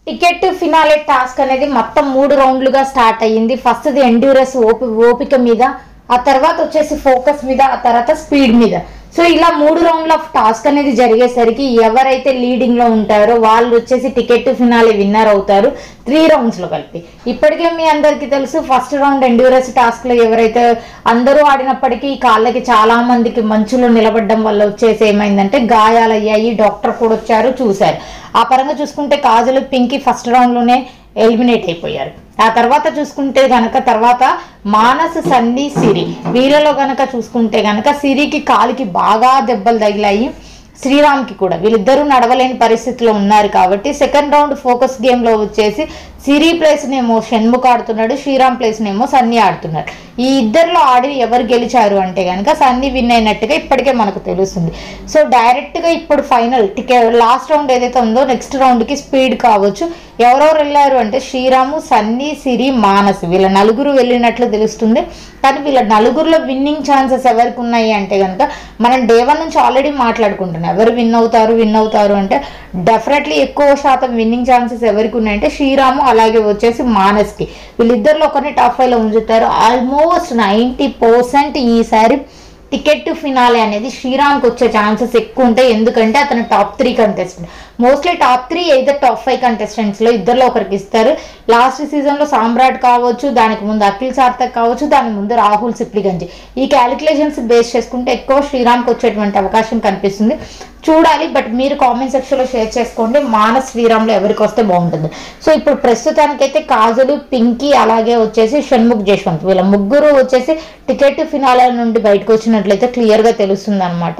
ticket finale task అనేది మొత్తం మూడు రౌండ్లుగా స్టార్ట్ అయ్యింది ఫస్ట్ ది ఎండ్యూరస్ ఓపి ఓపిక మీద ఆ తర్వాత వచ్చేసి ఫోకస్ మీద ఆ తర్వాత స్పీడ్ మీద సో ఇలా మూడు రౌండ్ల ఆఫ్ టాస్క్ అనేది జరిగేసరికి ఎవరైతే లీడింగ్ లో ఉంటారో వాళ్ళు వచ్చేసి టికెట్ ఫినాలే విన్నర్ అవుతారు త్రీ రౌండ్స్ లో కలిపి ఇప్పటికే మీ అందరికీ తెలుసు ఫస్ట్ రౌండ్ ఎండ్యూరస్ టాస్క్ లో ఎవరైతే అందరూ ఆడినప్పటికీ ఈ కాళ్ళకి చాలా మందికి మంచులో నిలబడడం వల్ల వచ్చేసి ఏమైందంటే గాయాలయ్యాయి డాక్టర్ కూడా వచ్చారు చూశారు ఆ పరంగా చూసుకుంటే కాజల్ పింకీ ఫస్ట్ రౌండ్ లోనే ఎలిమినేట్ అయిపోయారు ఆ తర్వాత చూసుకుంటే గనక తర్వాత మానస్ సన్ని సిరి వీళ్ళలో గనక చూసుకుంటే గనక సిరికి కాలికి బాగా దెబ్బలు తగిలాయి శ్రీరామ్కి కూడా వీళ్ళిద్దరూ నడవలేని పరిస్థితిలో ఉన్నారు కాబట్టి సెకండ్ రౌండ్ ఫోకస్ గేమ్లో వచ్చేసి సిరి ప్లేస్నేమో షణ్ముఖ్ ఆడుతున్నాడు శ్రీరామ్ ప్లేస్నేమో సన్నీ ఆడుతున్నాడు ఈ ఇద్దరిలో ఆడి ఎవరు గెలిచారు అంటే కనుక సన్నీ విన్ అయినట్టుగా ఇప్పటికే మనకు తెలుస్తుంది సో డైరెక్ట్గా ఇప్పుడు ఫైనల్ టికెట్ లాస్ట్ రౌండ్ ఏదైతే ఉందో నెక్స్ట్ రౌండ్కి స్పీడ్ కావచ్చు ఎవరెవరు వెళ్ళారు అంటే శ్రీరాము సన్నీ సిరి మానస్ వీళ్ళ నలుగురు వెళ్ళినట్లు తెలుస్తుంది కానీ వీళ్ళ నలుగురులో విన్నింగ్ ఛాన్సెస్ ఎవరికి ఉన్నాయి అంటే కనుక మనం డే వన్ నుంచి ఆల్రెడీ మాట్లాడుకుంటున్నాం ఎవరు విన్ అవుతారు విన్ అవుతారు అంటే డెఫినెట్లీ ఎక్కువ శాతం విన్నింగ్ ఛాన్సెస్ ఎవరికి ఉన్నాయంటే శ్రీరాము అలాగే వచ్చేసి మానస్కి వీళ్ళిద్దరిలో ఒకరిని టాప్ ఫైవ్లో ఉంచుతారు ఆల్మోస్ట్ నైంటీ పర్సెంట్ ఈసారి టికెట్ ఫినాలే అనేది శ్రీరామ్కి వచ్చే ఛాన్సెస్ ఎక్కువ ఉంటాయి ఎందుకంటే అతను top three contestant mostly top three అయితే టాప్ ఫైవ్ కంటెస్టెంట్స్లో ఇద్దరిలో ఒకరికి ఇస్తారు లాస్ట్ సీజన్లో సామ్రాట్ కావచ్చు దానికి ముందు అఖిల్ సార్థక్ కావచ్చు దాని ముందు రాహుల్ సిప్లిగంజి ఈ క్యాలిక్యులేషన్స్ బేస్ చేసుకుంటే ఎక్కువ శ్రీరామ్కి వచ్చేటువంటి అవకాశం కనిపిస్తుంది చూడాలి బట్ మీరు కామెంట్ సెక్షన్లో షేర్ చేసుకోండి మానస్ శ్రీరామ్లో ఎవరికి వస్తే బాగుంటుంది సో ఇప్పుడు ప్రస్తుతానికైతే కాజలు పింకీ అలాగే వచ్చేసి షణ్ముఖ్ జశ్వంత్ వీళ్ళ ముగ్గురు వచ్చేసి టికెట్ ఫినాల నుండి బయటకు వచ్చినట్లయితే క్లియర్గా తెలుస్తుంది అనమాట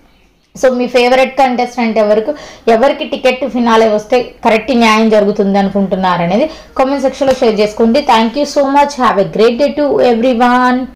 సో మీ ఫేవరెట్ కంటెస్టెంట్ ఎవరికి ఎవరికి టికెట్ ఫినాలే వస్తే కరెక్ట్ న్యాయం జరుగుతుంది అనుకుంటున్నారు అనేది కామెంట్ సెక్షన్లో షేర్ చేసుకోండి thank you so much have a great day to every